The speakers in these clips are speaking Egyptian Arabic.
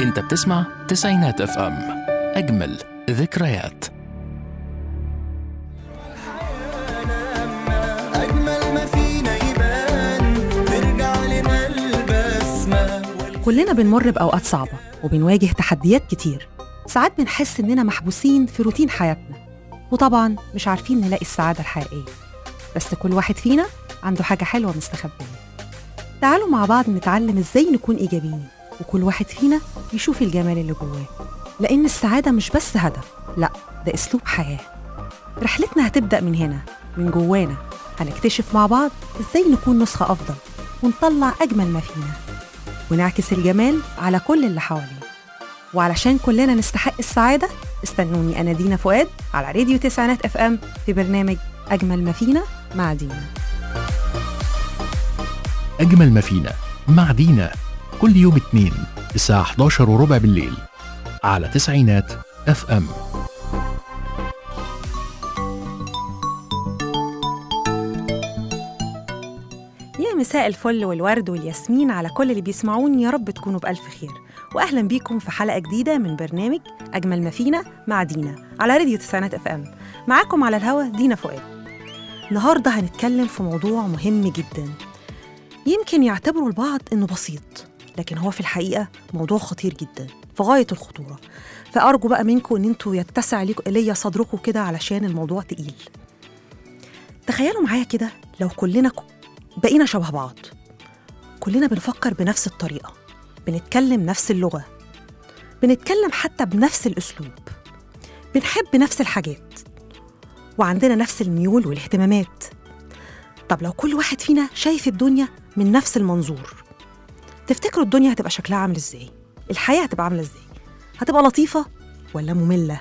انت بتسمع تسعينات اف ام اجمل ذكريات أجمل ما فينا يبان ترجع لنا البسمة كلنا بنمر بأوقات صعبة وبنواجه تحديات كتير ساعات بنحس إننا محبوسين في روتين حياتنا وطبعا مش عارفين نلاقي السعادة الحقيقية بس كل واحد فينا عنده حاجة حلوة مستخبية تعالوا مع بعض نتعلم إزاي نكون إيجابيين وكل واحد فينا يشوف الجمال اللي جواه لأن السعادة مش بس هدف لأ ده أسلوب حياة رحلتنا هتبدأ من هنا من جوانا هنكتشف مع بعض إزاي نكون نسخة أفضل ونطلع أجمل ما فينا ونعكس الجمال على كل اللي حوالينا وعلشان كلنا نستحق السعادة استنوني أنا دينا فؤاد على راديو تسعينات اف ام في برنامج أجمل ما فينا مع دينا اجمل ما فينا مع دينا كل يوم اثنين الساعة 11 وربع بالليل على تسعينات اف ام يا مساء الفل والورد والياسمين على كل اللي بيسمعوني يا رب تكونوا بألف خير وأهلا بيكم في حلقة جديدة من برنامج أجمل ما فينا مع دينا على راديو تسعينات اف ام معاكم على الهوا دينا فؤاد النهاردة هنتكلم في موضوع مهم جدا يمكن يعتبره البعض إنه بسيط لكن هو في الحقيقة موضوع خطير جدا في غاية الخطورة فأرجو بقى منكم إن انتوا يتسع ليكم ليا صدركم كده علشان الموضوع تقيل تخيلوا معايا كده لو كلنا ك- بقينا شبه بعض كلنا بنفكر بنفس الطريقة بنتكلم نفس اللغة بنتكلم حتى بنفس الأسلوب بنحب نفس الحاجات وعندنا نفس الميول والاهتمامات طب لو كل واحد فينا شايف الدنيا من نفس المنظور تفتكروا الدنيا هتبقى شكلها عامل ازاي الحياة هتبقى عاملة ازاي هتبقى لطيفة ولا مملة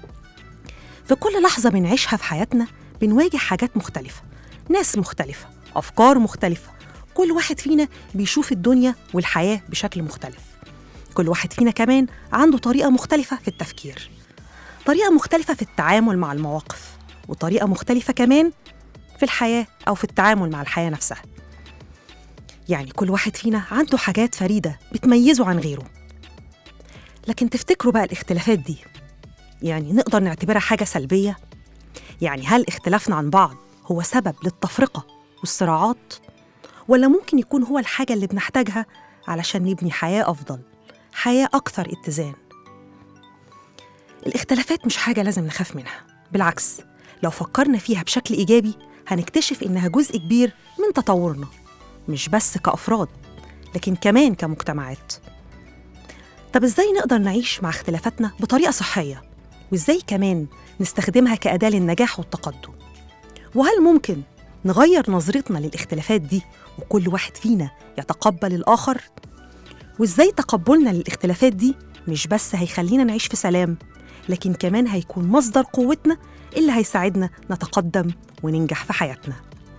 في كل لحظة بنعيشها في حياتنا بنواجه حاجات مختلفة ناس مختلفة أفكار مختلفة كل واحد فينا بيشوف الدنيا والحياة بشكل مختلف كل واحد فينا كمان عنده طريقة مختلفة في التفكير طريقة مختلفة في التعامل مع المواقف وطريقة مختلفة كمان في الحياة أو في التعامل مع الحياة نفسها يعني كل واحد فينا عنده حاجات فريدة بتميزه عن غيره لكن تفتكروا بقى الاختلافات دي يعني نقدر نعتبرها حاجة سلبية يعني هل اختلافنا عن بعض هو سبب للتفرقة والصراعات ولا ممكن يكون هو الحاجة اللي بنحتاجها علشان نبني حياة أفضل حياة أكثر اتزان الاختلافات مش حاجة لازم نخاف منها بالعكس لو فكرنا فيها بشكل إيجابي هنكتشف إنها جزء كبير من تطورنا مش بس كأفراد لكن كمان كمجتمعات طب إزاي نقدر نعيش مع اختلافاتنا بطريقة صحية وإزاي كمان نستخدمها كأداة للنجاح والتقدم وهل ممكن نغير نظرتنا للاختلافات دي وكل واحد فينا يتقبل الآخر؟ وإزاي تقبلنا للاختلافات دي مش بس هيخلينا نعيش في سلام لكن كمان هيكون مصدر قوتنا اللي هيساعدنا نتقدم وننجح في حياتنا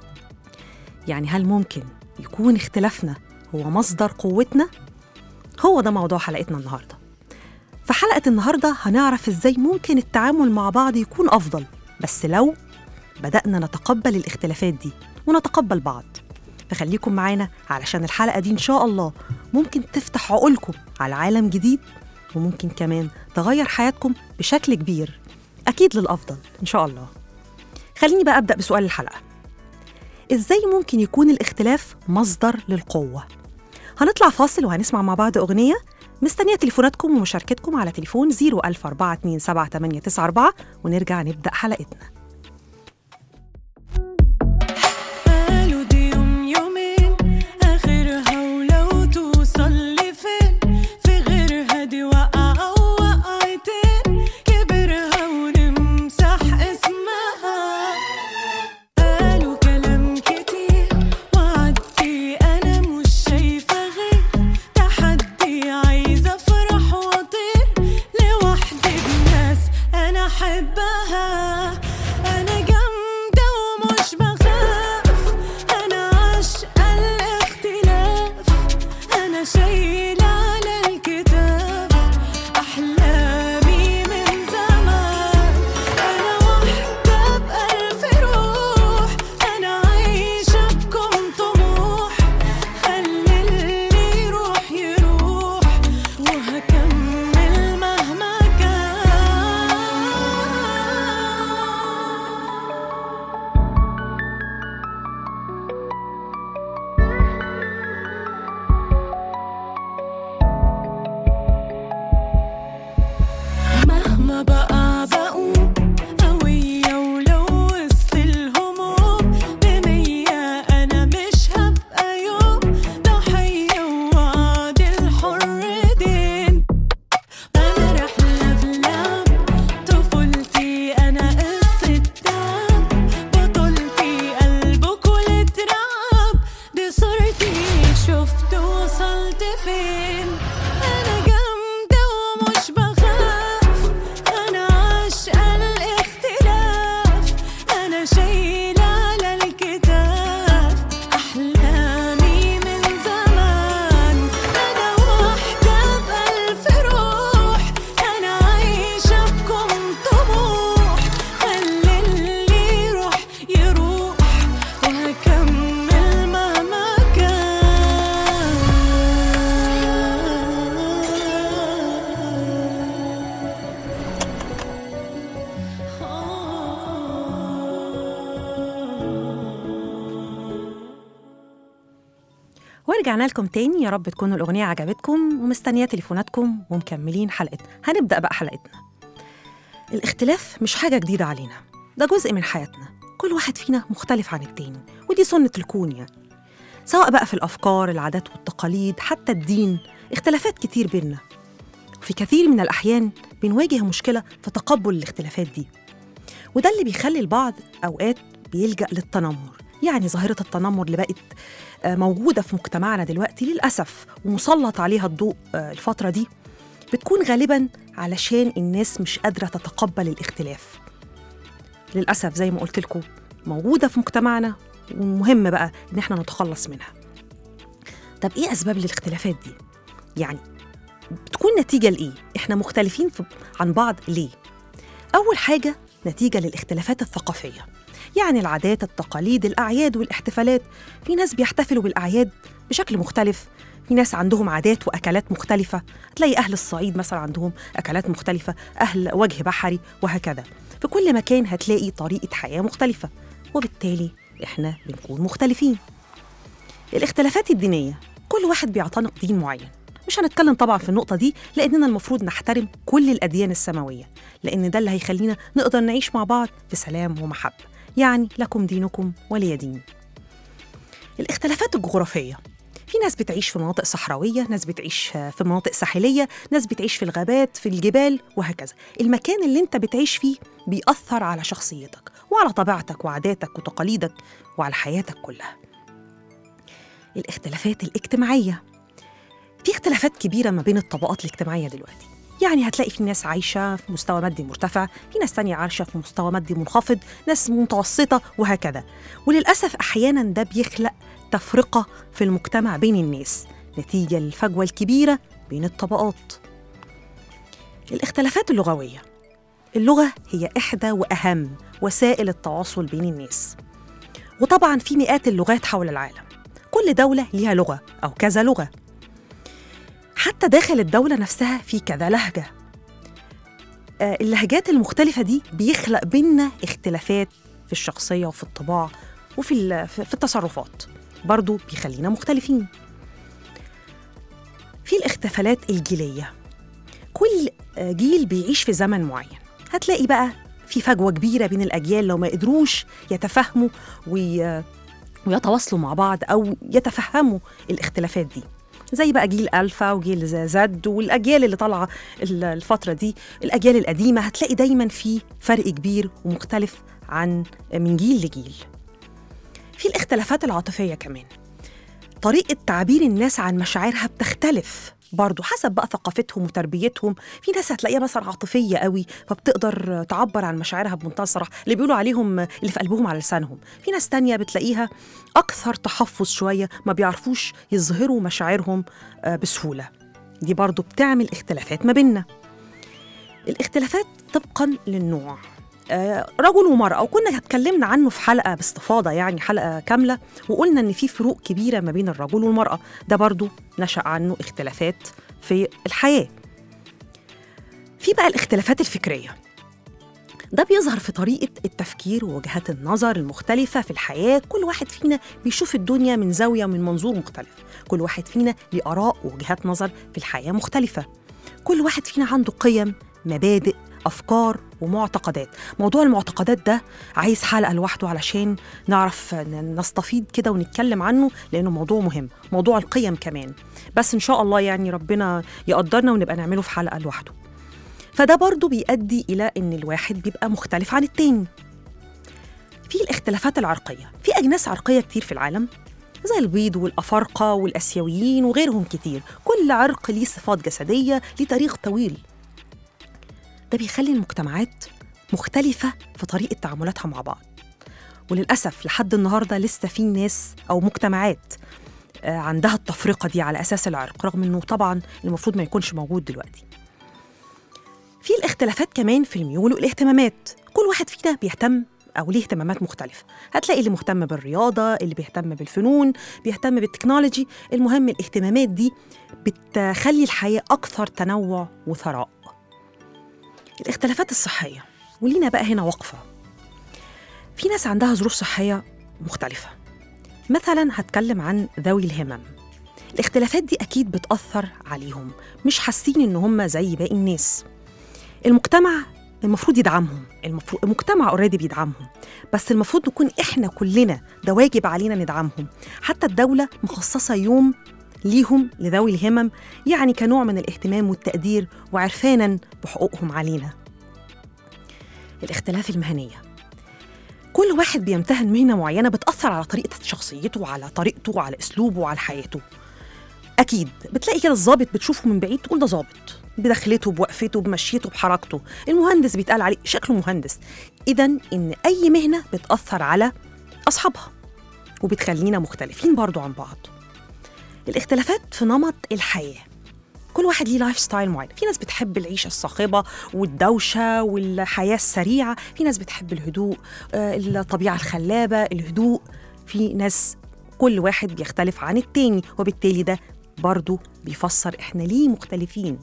يعني هل ممكن يكون اختلافنا هو مصدر قوتنا؟ هو ده موضوع حلقتنا النهارده في حلقة النهاردة هنعرف إزاي ممكن التعامل مع بعض يكون أفضل بس لو بدأنا نتقبل الاختلافات دي ونتقبل بعض فخليكم معانا علشان الحلقة دي إن شاء الله ممكن تفتح عقولكم على عالم جديد وممكن كمان تغير حياتكم بشكل كبير أكيد للأفضل إن شاء الله خليني بقى أبدأ بسؤال الحلقة إزاي ممكن يكون الاختلاف مصدر للقوة؟ هنطلع فاصل وهنسمع مع بعض أغنية مستنية تليفوناتكم ومشاركتكم على تليفون 004278994 ونرجع نبدأ حلقتنا قالوا دي يوم يومين آخرها ولو توصل لفين في غيرها دي وقعة ووقعتين كبرها ونمسح اسمها قالوا كلام كتير وعدي أنا مش شايفة غير تحدي عايزة أفرح وأطير لوحدي بناس أنا أحبها شفت وصلت فين انا جامدة ومش بخاف انا عاشقة الاختلاف انا شايلة على الكتاف احلامي من زمان انا واحدة بألف روح انا عايشة بكم طموح خلي اللي يروح يروح وهكمل مهما كان ورجعنا لكم تاني يا رب تكون الأغنية عجبتكم ومستنية تليفوناتكم ومكملين حلقتنا هنبدأ بقى حلقتنا الاختلاف مش حاجة جديدة علينا ده جزء من حياتنا كل واحد فينا مختلف عن التاني ودي سنة الكون يعني سواء بقى في الأفكار العادات والتقاليد حتى الدين اختلافات كتير بينا وفي كثير من الأحيان بنواجه مشكلة في تقبل الاختلافات دي وده اللي بيخلي البعض أوقات بيلجأ للتنمر يعني ظاهرة التنمر اللي بقت آه، موجودة في مجتمعنا دلوقتي للأسف ومسلط عليها الضوء آه، الفترة دي بتكون غالبا علشان الناس مش قادرة تتقبل الاختلاف للأسف زي ما قلت لكم موجودة في مجتمعنا ومهم بقى إن احنا نتخلص منها طب إيه أسباب الاختلافات دي؟ يعني بتكون نتيجة لإيه؟ إحنا مختلفين في عن بعض ليه؟ أول حاجة نتيجة للاختلافات الثقافية يعني العادات التقاليد الأعياد والاحتفالات في ناس بيحتفلوا بالأعياد بشكل مختلف في ناس عندهم عادات وأكلات مختلفة هتلاقي أهل الصعيد مثلا عندهم أكلات مختلفة أهل وجه بحري وهكذا في كل مكان هتلاقي طريقة حياة مختلفة وبالتالي إحنا بنكون مختلفين الاختلافات الدينية كل واحد بيعتنق دين معين مش هنتكلم طبعا في النقطة دي لأننا المفروض نحترم كل الأديان السماوية لأن ده اللي هيخلينا نقدر نعيش مع بعض في سلام ومحبة يعني لكم دينكم ولي دين الاختلافات الجغرافية في ناس بتعيش في مناطق صحراوية ناس بتعيش في مناطق ساحلية ناس بتعيش في الغابات في الجبال وهكذا المكان اللي انت بتعيش فيه بيأثر على شخصيتك وعلى طبيعتك وعاداتك وتقاليدك وعلى حياتك كلها الاختلافات الاجتماعية في اختلافات كبيرة ما بين الطبقات الاجتماعية دلوقتي يعني هتلاقي في ناس عايشة في مستوى مادي مرتفع في ناس تانية عايشة في مستوى مادي منخفض ناس متوسطة وهكذا وللأسف أحيانا ده بيخلق تفرقة في المجتمع بين الناس نتيجة للفجوة الكبيرة بين الطبقات الاختلافات اللغوية اللغة هي إحدى وأهم وسائل التواصل بين الناس وطبعا في مئات اللغات حول العالم كل دولة ليها لغة أو كذا لغة حتى داخل الدولة نفسها في كذا لهجة آه، اللهجات المختلفة دي بيخلق بينا اختلافات في الشخصية وفي الطباع وفي ال- في في التصرفات برضو بيخلينا مختلفين في الاحتفالات الجيلية كل آه، جيل بيعيش في زمن معين هتلاقي بقى في فجوة كبيرة بين الأجيال لو ما قدروش يتفاهموا وي... ويتواصلوا مع بعض أو يتفهموا الاختلافات دي زي بقى جيل ألفا وجيل ز- زد والأجيال اللي طالعة ال- الفترة دي الأجيال القديمة هتلاقي دايما في فرق كبير ومختلف عن من جيل لجيل في الاختلافات العاطفية كمان طريقة تعبير الناس عن مشاعرها بتختلف برضه حسب بقى ثقافتهم وتربيتهم في ناس هتلاقيها مثلا عاطفية قوي فبتقدر تعبر عن مشاعرها بمنتهى الصراحة اللي بيقولوا عليهم اللي في قلبهم على لسانهم في ناس تانية بتلاقيها أكثر تحفظ شوية ما بيعرفوش يظهروا مشاعرهم آه، بسهولة دي برضه بتعمل اختلافات ما بيننا الاختلافات طبقا للنوع آه، رجل ومرأة وكنا اتكلمنا عنه في حلقة باستفاضة يعني حلقة كاملة وقلنا إن في فروق كبيرة ما بين الرجل والمرأة ده برضو نشأ عنه اختلافات في الحياة في بقى الاختلافات الفكرية ده بيظهر في طريقة التفكير ووجهات النظر المختلفة في الحياة كل واحد فينا بيشوف الدنيا من زاوية ومن منظور مختلف كل واحد فينا ليه آراء ووجهات نظر في الحياة مختلفة كل واحد فينا عنده قيم مبادئ أفكار ومعتقدات موضوع المعتقدات ده عايز حلقة لوحده علشان نعرف ن- نستفيض كده ونتكلم عنه لأنه موضوع مهم موضوع القيم كمان بس إن شاء الله يعني ربنا يقدرنا ونبقى نعمله في حلقة لوحده فده برضو بيؤدي إلى إن الواحد بيبقى مختلف عن التاني في الاختلافات العرقية في أجناس عرقية كتير في العالم زي البيض والأفارقة والأسيويين وغيرهم كتير كل عرق ليه صفات جسدية ليه تاريخ طويل ده بيخلي المجتمعات مختلفة في طريقة تعاملاتها مع بعض وللأسف لحد النهاردة لسه في ناس أو مجتمعات آه، عندها التفرقة دي على أساس العرق رغم أنه طبعا المفروض ما يكونش موجود دلوقتي في الاختلافات كمان في الميول والاهتمامات كل واحد فينا بيهتم أو ليه اهتمامات مختلفة هتلاقي اللي مهتم بالرياضة اللي بيهتم بالفنون بيهتم بالتكنولوجي المهم الاهتمامات دي بتخلي الحياة أكثر تنوع وثراء الاختلافات الصحية ولينا بقى هنا وقفة في ناس عندها ظروف صحية مختلفة مثلا هتكلم عن ذوي الهمم الاختلافات دي أكيد بتأثر عليهم مش حاسين إن هم زي باقي الناس المجتمع المفروض يدعمهم المفروض المجتمع اوريدي بيدعمهم بس المفروض نكون احنا كلنا ده واجب علينا ندعمهم حتى الدولة مخصصة يوم ليهم لذوي الهمم يعني كنوع من الاهتمام والتقدير وعرفانا بحقوقهم علينا الاختلاف المهنية كل واحد بيمتهن مهنة معينة بتأثر على طريقة شخصيته وعلى طريقته وعلى أسلوبه وعلى حياته أكيد بتلاقي كده الظابط بتشوفه من بعيد تقول ده ظابط بدخلته بوقفته بمشيته بحركته المهندس بيتقال عليه شكله مهندس إذا إن أي مهنة بتأثر على أصحابها وبتخلينا مختلفين برضو عن بعض الاختلافات في نمط الحياة كل واحد ليه لايف ستايل معين في ناس بتحب العيشة الصاخبة والدوشة والحياة السريعة في ناس بتحب الهدوء آه، الطبيعة الخلابة الهدوء في ناس كل واحد بيختلف عن التاني وبالتالي ده برضو بيفسر احنا ليه مختلفين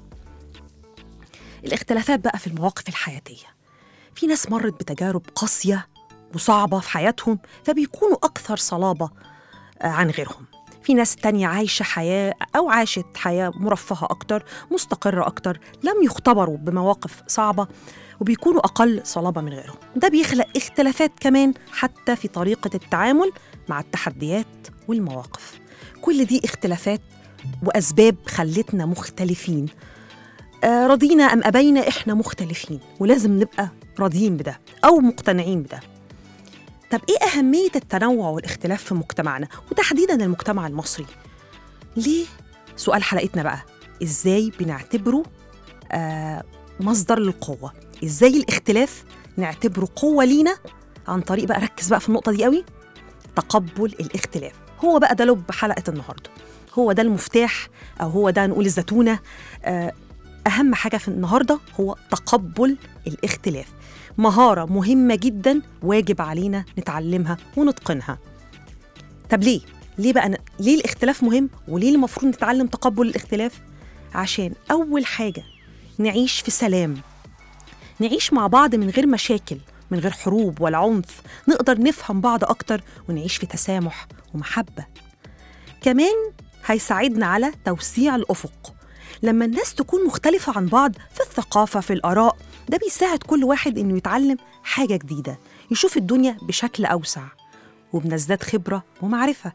الاختلافات بقى في المواقف الحياتية في ناس مرت بتجارب قاسية وصعبة في حياتهم فبيكونوا أكثر صلابة آه، عن غيرهم في ناس تانية عايشة حياة أو عاشت حياة مرفهة أكتر مستقرة أكتر لم يختبروا بمواقف صعبة وبيكونوا أقل صلابة من غيرهم ده بيخلق اختلافات كمان حتى في طريقة التعامل مع التحديات والمواقف كل دي اختلافات وأسباب خلتنا مختلفين آه، رضينا أم أبينا إحنا مختلفين ولازم نبقى راضيين بده أو مقتنعين بده طب إيه أهمية التنوع والاختلاف في مجتمعنا وتحديداً المجتمع المصري؟ ليه؟ سؤال حلقتنا بقى إزاي بنعتبره آه مصدر للقوة؟ إزاي الاختلاف نعتبره قوة لينا عن طريق بقى ركز بقى في النقطة دي قوي تقبل الاختلاف هو بقى ده لب حلقة النهاردة هو ده المفتاح أو هو ده نقول الزتونة آه أهم حاجة في النهاردة هو تقبل الاختلاف مهارة مهمة جدا واجب علينا نتعلمها ونتقنها طب ليه؟ ليه بقى ن... ليه الاختلاف مهم وليه المفروض نتعلم تقبل الاختلاف؟ عشان أول حاجة نعيش في سلام نعيش مع بعض من غير مشاكل من غير حروب ولا عنف نقدر نفهم بعض أكتر ونعيش في تسامح ومحبة كمان هيساعدنا على توسيع الأفق لما الناس تكون مختلفة عن بعض في الثقافة في الآراء ده بيساعد كل واحد إنه يتعلم حاجة جديدة يشوف الدنيا بشكل أوسع وبنزداد خبرة ومعرفة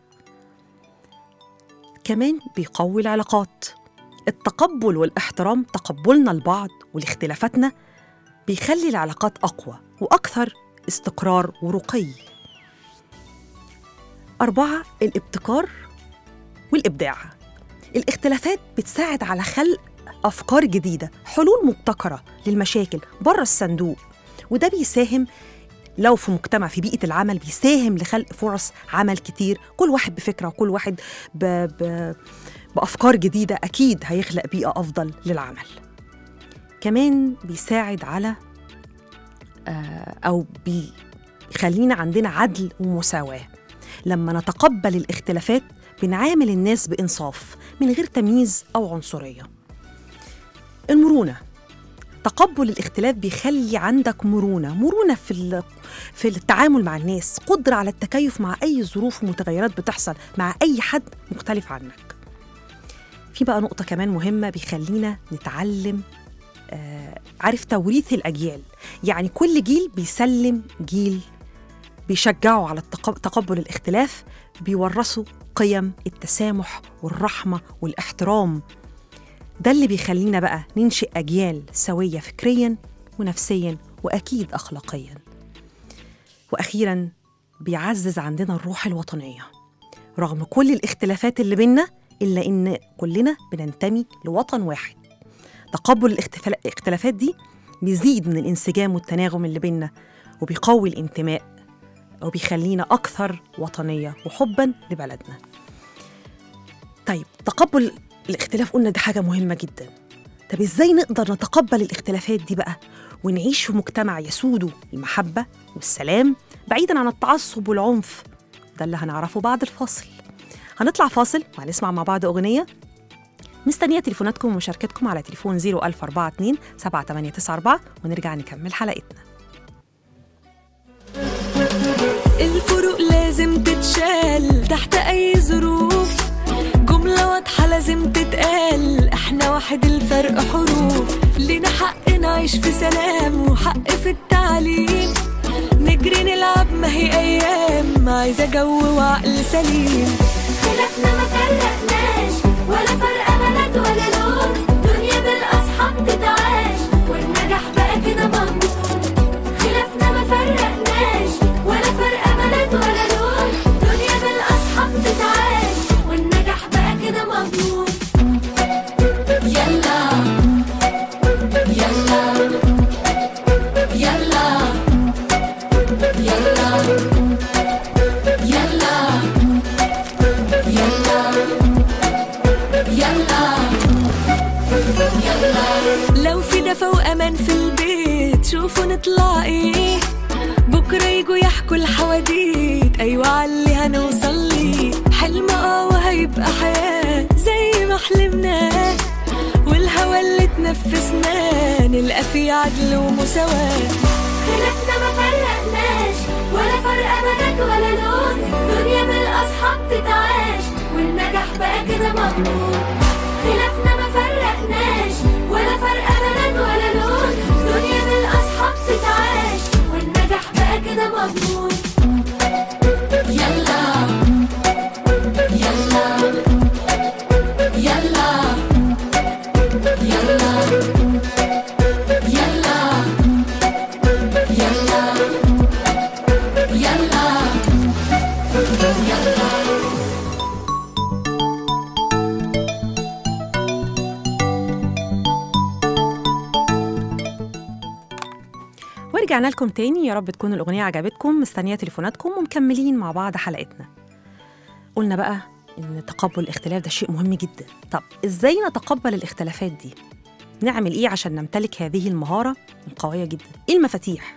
كمان بيقوي العلاقات التقبل والاحترام تقبلنا لبعض ولاختلافاتنا بيخلي العلاقات أقوى وأكثر استقرار ورقي أربعة الابتكار والإبداع الاختلافات بتساعد على خلق أفكار جديدة حلول مبتكرة للمشاكل بره الصندوق وده بيساهم لو في مجتمع في بيئة العمل بيساهم لخلق فرص عمل كتير كل واحد بفكرة وكل واحد ب... ب... بأفكار جديدة أكيد هيخلق بيئة أفضل للعمل كمان بيساعد على آه، أو بيخلينا عندنا عدل ومساواة لما نتقبل الاختلافات بنعامل الناس بإنصاف من غير تمييز أو عنصرية المرونة تقبل الاختلاف بيخلي عندك مرونة مرونة في ال- في التعامل مع الناس قدرة على التكيف مع أي ظروف ومتغيرات بتحصل مع أي حد مختلف عنك في بقى نقطة كمان مهمة بيخلينا نتعلم آه، عارف توريث الأجيال يعني كل جيل بيسلم جيل بيشجعوا على التق- تقبل الاختلاف بيورثوا قيم التسامح والرحمة والاحترام ده اللي بيخلينا بقى ننشئ أجيال سوية فكريا ونفسيا وأكيد أخلاقيا وأخيرا بيعزز عندنا الروح الوطنية رغم كل الاختلافات اللي بينا إلا إن كلنا بننتمي لوطن واحد تقبل الاختفال- الاختلافات دي بيزيد من الانسجام والتناغم اللي بينا وبيقوي الانتماء وبيخلينا أكثر وطنية وحبا لبلدنا طيب تقبل الاختلاف قلنا دي حاجة مهمة جدا طب ازاي نقدر نتقبل الاختلافات دي بقى ونعيش في مجتمع يسوده المحبة والسلام بعيدا عن التعصب والعنف ده اللي هنعرفه بعد الفاصل هنطلع فاصل وهنسمع مع بعض أغنية مستنية تليفوناتكم ومشاركتكم على تليفون 01042 7894 ونرجع نكمل حلقتنا الفروق لازم تتشال تحت أي ظروف جملة واضحة لازم تتقال احنا واحد الفرق حروف لينا حق نعيش في سلام وحق في التعليم نجري نلعب ما هي أيام عايزة جو وعقل سليم خلافنا ما فرقناش ولا فرق بلد ولا لون دنيا بالاصحاب تتعاش والنجاح بقى كده مضمون خلافنا ما فرقناش ولا فرق بلد ولا لون دنيا بالاصحاب تتعاش والنجاح بقى كده مضمون يلا يلا يلا يلا يلا يلا يلا يلا لو في دفا وأمان في البيت شوفوا نطلع ايه بكرة يجوا يحكوا الحواديت أيوة عاللي هنوصل ليه حلم اه وهيبقى حياة زي ما حلمناه والهوى اللي تنفسناه نلقى فيه عدل ومساواة خلافنا ما فرقناش ولا فرق بلد ولا لون دنيا بالاصحاب تتعاش والنجاح بقى كده مضمون خلافنا ما فرقناش ولا فرق بلد ولا لون دنيا بالاصحاب تتعاش والنجاح بقى كده مضمون يلا يلا يلا يلا يلا يلا يلا يلا ورجعنا لكم تاني يا رب تكون الأغنية عجبتكم مستنية تليفوناتكم ومكملين مع بعض حلقتنا قلنا بقى إن تقبل الاختلاف ده شيء مهم جدا طب إزاي نتقبل الاختلافات دي؟ نعمل إيه عشان نمتلك هذه المهارة القوية جدا؟ إيه المفاتيح؟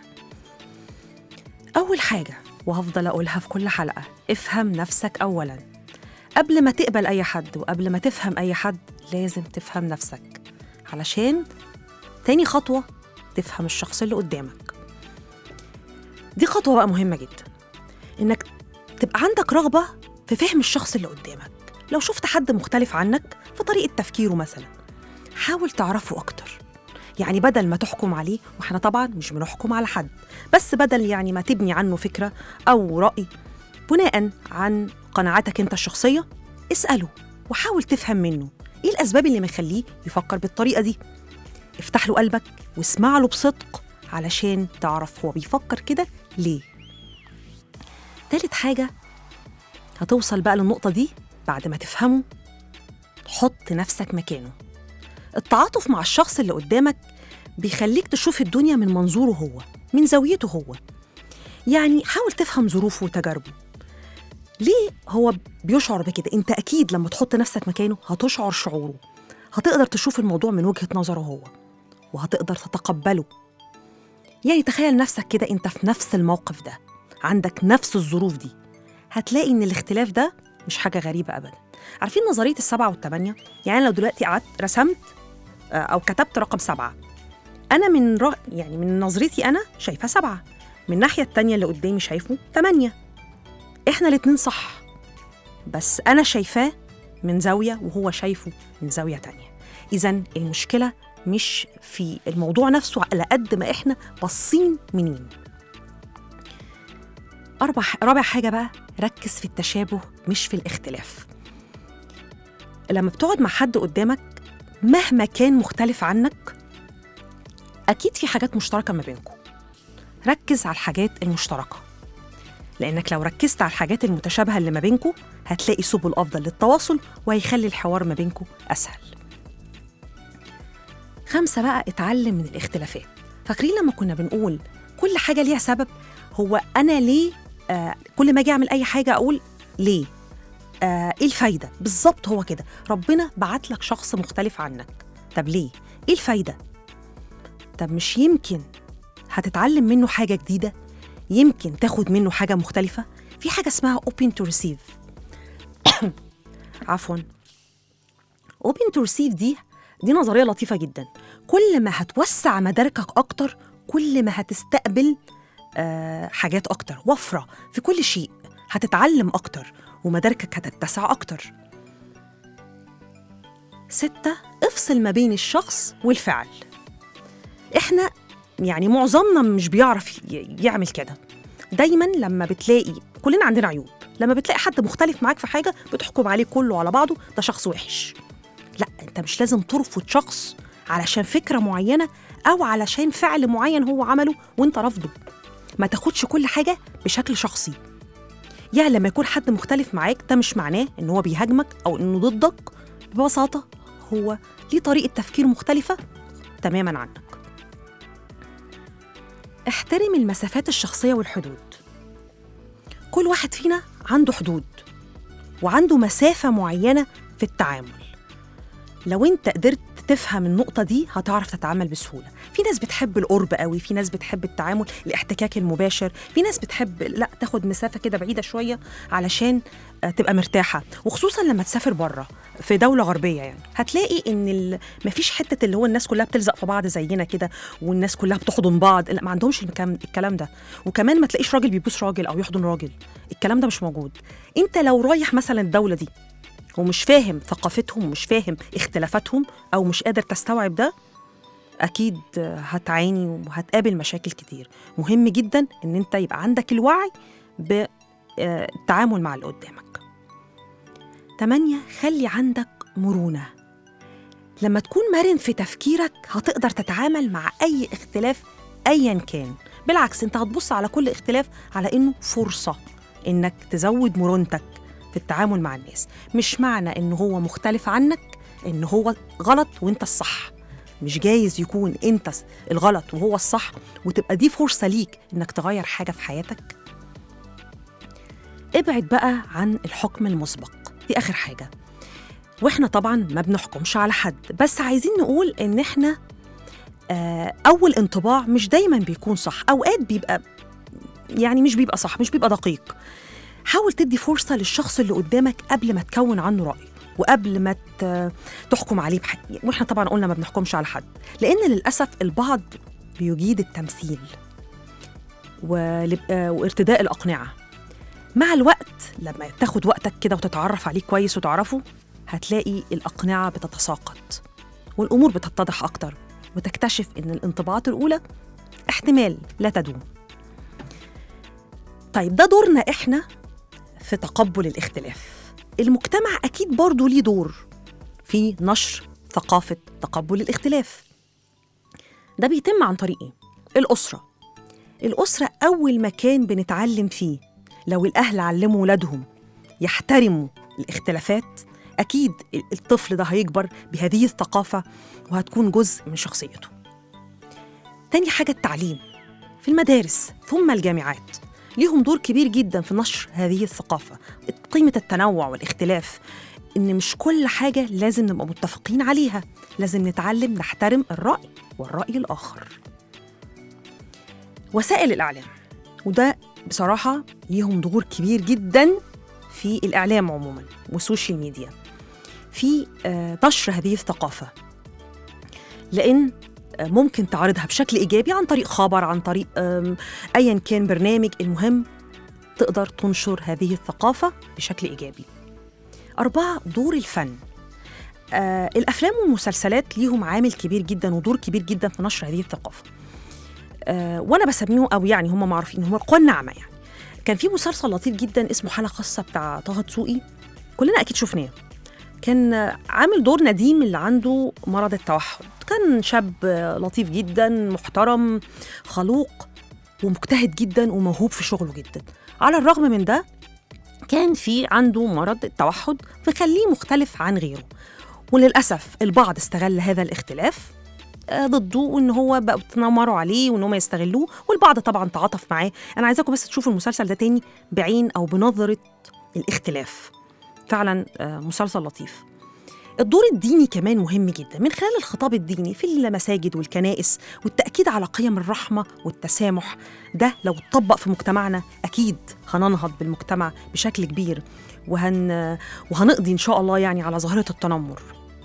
أول حاجة وهفضل أقولها في كل حلقة افهم نفسك أولا قبل ما تقبل أي حد وقبل ما تفهم أي حد لازم تفهم نفسك علشان تاني خطوة تفهم الشخص اللي قدامك دي خطوة بقى مهمة جدا إنك تبقى عندك رغبة في فهم الشخص اللي قدامك لو شفت حد مختلف عنك في طريقة تفكيره مثلا حاول تعرفه أكتر يعني بدل ما تحكم عليه واحنا طبعا مش بنحكم على حد بس بدل يعني ما تبني عنه فكرة أو رأي بناء عن قناعاتك انت الشخصية اسأله وحاول تفهم منه ايه الأسباب اللي مخليه يفكر بالطريقة دي افتح له قلبك واسمع له بصدق علشان تعرف هو بيفكر كده ليه تالت حاجة هتوصل بقى للنقطة دي بعد ما تفهمه حط نفسك مكانه التعاطف مع الشخص اللي قدامك بيخليك تشوف الدنيا من منظوره هو من زاويته هو يعني حاول تفهم ظروفه وتجاربه ليه هو بيشعر بكده انت اكيد لما تحط نفسك مكانه هتشعر شعوره هتقدر تشوف الموضوع من وجهة نظره هو وهتقدر تتقبله يعني تخيل نفسك كده انت في نفس الموقف ده عندك نفس الظروف دي هتلاقي ان الاختلاف ده مش حاجة غريبة أبدا عارفين نظرية السبعة والثمانية؟ يعني لو دلوقتي قعدت رسمت آه، أو كتبت رقم سبعة أنا من رأ... يعني من نظرتي أنا شايفة سبعة من الناحية التانية اللي قدامي شايفه ثمانية إحنا الاتنين صح بس أنا شايفاه من زاوية وهو شايفه من زاوية تانية إذا المشكلة مش في الموضوع نفسه على قد ما إحنا باصين منين أربع رابع حاجة بقى ركز في التشابه مش في الاختلاف لما بتقعد مع حد قدامك مهما كان مختلف عنك أكيد في حاجات مشتركة ما بينكم ركز على الحاجات المشتركة لأنك لو ركزت على الحاجات المتشابهة اللي ما بينكم هتلاقي سبل أفضل للتواصل وهيخلي الحوار ما بينكم أسهل خمسة بقى اتعلم من الاختلافات فاكرين لما كنا بنقول كل حاجة ليها سبب هو أنا ليه آه كل ما أجي أعمل أي حاجة أقول ليه آه إيه الفايدة بالظبط هو كده ربنا بعت لك شخص مختلف عنك طب ليه إيه الفايدة طب مش يمكن هتتعلم منه حاجة جديدة يمكن تاخد منه حاجة مختلفة في حاجة اسمها open to receive عفوا open to receive دي دي نظرية لطيفة جدا كل ما هتوسع مداركك أكتر كل ما هتستقبل آه حاجات أكتر وفرة في كل شيء هتتعلم أكتر ومداركك هتتسع أكتر ستة افصل ما بين الشخص والفعل احنا يعني معظمنا مش بيعرف ي- يعمل كده دايما لما بتلاقي كلنا عندنا عيوب لما بتلاقي حد مختلف معاك في حاجة بتحكم عليه كله على بعضه ده شخص وحش لا انت مش لازم ترفض شخص علشان فكرة معينة أو علشان فعل معين هو عمله وانت رافضه ما تاخدش كل حاجة بشكل شخصي يعني لما يكون حد مختلف معاك ده مش معناه ان هو بيهاجمك او انه ضدك ببساطة هو ليه طريقة تفكير مختلفة تماما عنك احترم المسافات الشخصية والحدود كل واحد فينا عنده حدود وعنده مسافة معينة في التعامل لو انت قدرت تفهم النقطة دي هتعرف تتعامل بسهولة في ناس بتحب القرب قوي في ناس بتحب التعامل الاحتكاك المباشر في ناس بتحب لا تاخد مسافة كده بعيدة شوية علشان آه، تبقى مرتاحة وخصوصا لما تسافر بره في دولة غربية يعني هتلاقي ان ال... مفيش حتة اللي هو الناس كلها بتلزق في بعض زينا كده والناس كلها بتحضن بعض لا ما عندهمش المكان الكلام ده وكمان ما تلاقيش راجل بيبوس راجل او يحضن راجل الكلام ده مش موجود انت لو رايح مثلا الدولة دي ومش فاهم ثقافتهم ومش فاهم اختلافاتهم او مش قادر تستوعب ده اكيد هتعاني وهتقابل مشاكل كتير مهم جدا ان انت يبقى عندك الوعي بالتعامل مع اللي قدامك تمانية خلي عندك مرونة لما تكون مرن في تفكيرك هتقدر تتعامل مع أي اختلاف أيا كان بالعكس انت هتبص على كل اختلاف على انه فرصة انك تزود مرونتك في التعامل مع الناس مش معنى ان هو مختلف عنك ان هو غلط وانت الصح مش جايز يكون انت الغلط وهو الصح وتبقى دي فرصة ليك انك تغير حاجة في حياتك ابعد بقى عن الحكم المسبق دي اخر حاجة واحنا طبعا ما بنحكمش على حد بس عايزين نقول ان احنا آه، اول انطباع مش دايما بيكون صح اوقات بيبقى يعني مش بيبقى صح مش بيبقى دقيق حاول تدي فرصة للشخص اللي قدامك قبل ما تكون عنه رأي وقبل ما ت- تحكم عليه بحاجة واحنا طبعا قلنا ما بنحكمش على حد لأن للأسف البعض بيجيد التمثيل ولب- آه، وارتداء الأقنعة مع الوقت لما تاخد وقتك كده وتتعرف عليه كويس وتعرفه هتلاقي الأقنعة بتتساقط والأمور بتتضح أكتر وتكتشف إن الانطباعات الأولى احتمال لا تدوم طيب ده دورنا إحنا في تقبل الاختلاف المجتمع أكيد برضه ليه دور في نشر ثقافة تقبل الاختلاف ده بيتم عن طريق إيه؟ الأسرة الأسرة أول مكان بنتعلم فيه لو الأهل علموا ولادهم يحترموا الاختلافات أكيد الطفل ده هيكبر بهذه الثقافة وهتكون جزء من شخصيته تاني حاجة التعليم في المدارس ثم الجامعات ليهم دور كبير جدا في نشر هذه الثقافة قيمة التنوع والاختلاف إن مش كل حاجة لازم نبقى متفقين عليها لازم نتعلم نحترم الرأي والرأي الآخر وسائل الإعلام وده بصراحة ليهم دور كبير جدا في الإعلام عموما والسوشيال ميديا في آه، نشر هذه الثقافة لأن آه، ممكن تعرضها بشكل إيجابي عن طريق خبر عن طريق آم، أيا كان برنامج المهم تقدر تنشر هذه الثقافة بشكل إيجابي أربعة دور الفن آه الأفلام والمسلسلات ليهم عامل كبير جدا ودور كبير جدا في نشر هذه الثقافة آه وانا بسميه او يعني هم معروفين هم القوى الناعمه يعني كان في مسلسل لطيف جدا اسمه حاله خاصه بتاع طه دسوقي كلنا اكيد شفناه كان آه، عامل دور نديم اللي عنده مرض التوحد كان شاب آه، لطيف جدا محترم خلوق ومجتهد جدا وموهوب في شغله جدا على الرغم من ده كان في عنده مرض التوحد مخليه مختلف عن غيره وللأسف البعض استغل هذا الاختلاف آه، ضده وان هو بقوا بيتنمروا عليه وان هم يستغلوه والبعض طبعا تعاطف معاه انا عايزاكم بس تشوفوا المسلسل ده تاني بعين او بنظره الاختلاف فعلا آه، مسلسل لطيف الدور الديني كمان مهم جدا من خلال الخطاب الديني في المساجد والكنائس والتأكيد على قيم الرحمة والتسامح ده لو اتطبق في مجتمعنا أكيد هننهض بالمجتمع بشكل كبير وهن وهنقضي إن شاء الله يعني على ظاهرة التنمر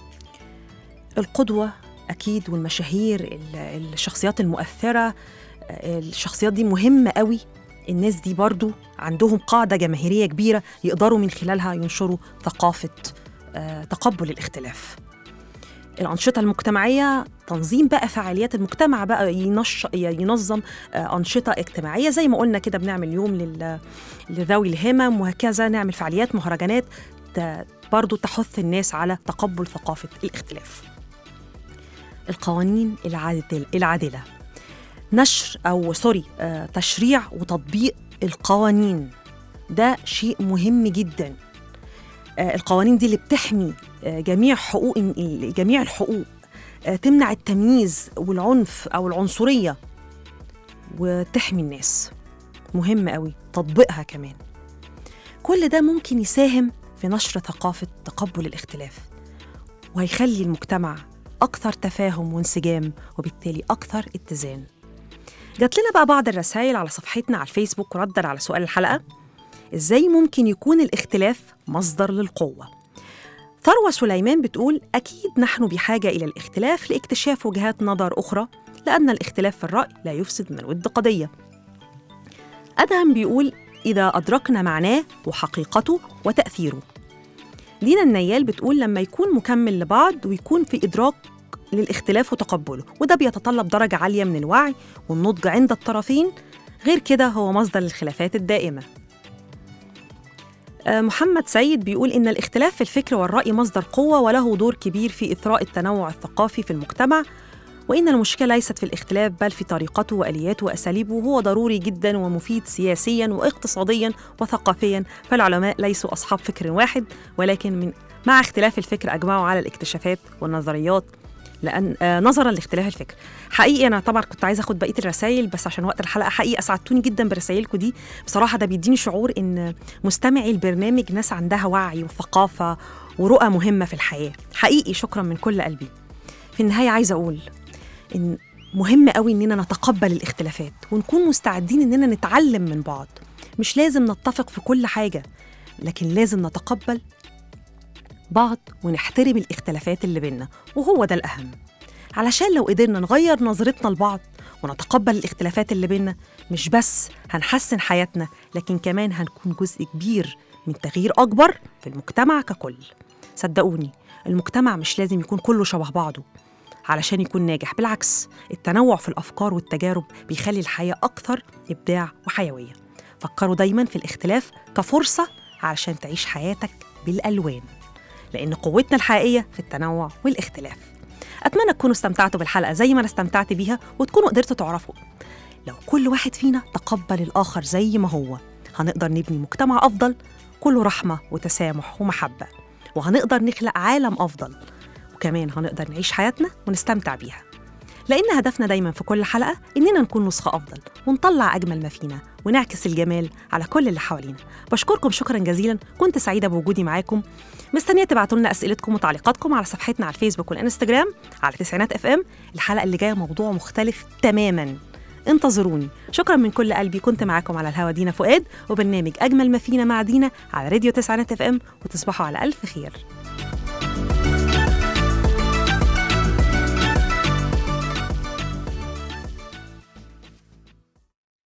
القدوة أكيد والمشاهير ال- الشخصيات المؤثرة آه، الشخصيات دي مهمة قوي الناس دي برضو عندهم قاعدة جماهيرية كبيرة يقدروا من خلالها ينشروا ثقافة آه، تقبل الاختلاف الأنشطة المجتمعية تنظيم بقى فعاليات المجتمع بقى ينش... ينظم آه، أنشطة اجتماعية زي ما قلنا كده بنعمل يوم لل... لذوي الهمم وهكذا نعمل فعاليات مهرجانات ت... برضو تحث الناس على تقبل ثقافة الاختلاف القوانين العادل... العادلة نشر أو سوري آه، تشريع وتطبيق القوانين ده شيء مهم جداً آه، القوانين دي اللي بتحمي آه، جميع حقوق جميع الحقوق آه، تمنع التمييز والعنف او العنصريه وتحمي الناس مهم قوي تطبيقها كمان كل ده ممكن يساهم في نشر ثقافه تقبل الاختلاف وهيخلي المجتمع اكثر تفاهم وانسجام وبالتالي اكثر اتزان جات لنا بقى بعض الرسائل على صفحتنا على الفيسبوك ردا على سؤال الحلقه ازاي ممكن يكون الاختلاف مصدر للقوه ثروه سليمان بتقول اكيد نحن بحاجه الى الاختلاف لاكتشاف وجهات نظر اخرى لان الاختلاف في الراي لا يفسد من الود قضيه ادهم بيقول اذا ادركنا معناه وحقيقته وتاثيره دينا النيال بتقول لما يكون مكمل لبعض ويكون في ادراك للاختلاف وتقبله وده بيتطلب درجه عاليه من الوعي والنضج عند الطرفين غير كده هو مصدر للخلافات الدائمه آه، محمد سيد بيقول إن الاختلاف في الفكر والرأي مصدر قوة وله دور كبير في إثراء التنوع الثقافي في المجتمع وإن المشكلة ليست في الاختلاف بل في طريقته وآلياته وأساليبه وهو ضروري جدا ومفيد سياسيا واقتصاديا وثقافيا فالعلماء ليسوا أصحاب فكر واحد ولكن من مع اختلاف الفكر أجمعوا على الاكتشافات والنظريات لان آه نظرا لاختلاف الفكر حقيقي انا طبعا كنت عايزه اخد بقيه الرسائل بس عشان وقت الحلقه حقيقي اسعدتوني جدا برسائلكم دي بصراحه ده بيديني شعور ان مستمعي البرنامج ناس عندها وعي وثقافه ورؤى مهمه في الحياه حقيقي شكرا من كل قلبي في النهايه عايزه اقول ان مهم قوي اننا نتقبل الاختلافات ونكون مستعدين اننا نتعلم من بعض مش لازم نتفق في كل حاجه لكن لازم نتقبل بعض ونحترم الاختلافات اللي بينا وهو ده الأهم علشان لو قدرنا نغير نظرتنا لبعض ونتقبل الاختلافات اللي بينا مش بس هنحسن حياتنا لكن كمان هنكون جزء كبير من تغيير أكبر في المجتمع ككل صدقوني المجتمع مش لازم يكون كله شبه بعضه علشان يكون ناجح بالعكس التنوع في الأفكار والتجارب بيخلي الحياة أكثر إبداع وحيوية فكروا دايما في الاختلاف كفرصة علشان تعيش حياتك بالألوان لأن قوتنا الحقيقية في التنوع والاختلاف أتمنى تكونوا استمتعتوا بالحلقة زي ما أنا استمتعت بيها وتكونوا قدرتوا تعرفوا لو كل واحد فينا تقبل الآخر زي ما هو هنقدر نبني مجتمع أفضل كله رحمة وتسامح ومحبة وهنقدر نخلق عالم أفضل وكمان هنقدر نعيش حياتنا ونستمتع بيها لأن هدفنا دايما في كل حلقة إننا نكون نسخة أفضل ونطلع أجمل ما فينا ونعكس الجمال على كل اللي حوالينا بشكركم شكرا جزيلا كنت سعيدة بوجودي معاكم مستنية تبعتوا لنا أسئلتكم وتعليقاتكم على صفحتنا على الفيسبوك والإنستجرام على تسعينات اف ام الحلقة اللي جاية موضوع مختلف تماما انتظروني شكرا من كل قلبي كنت معاكم على الهوا دينا فؤاد وبرنامج أجمل ما فينا مع دينا على راديو تسعينات اف ام وتصبحوا على ألف خير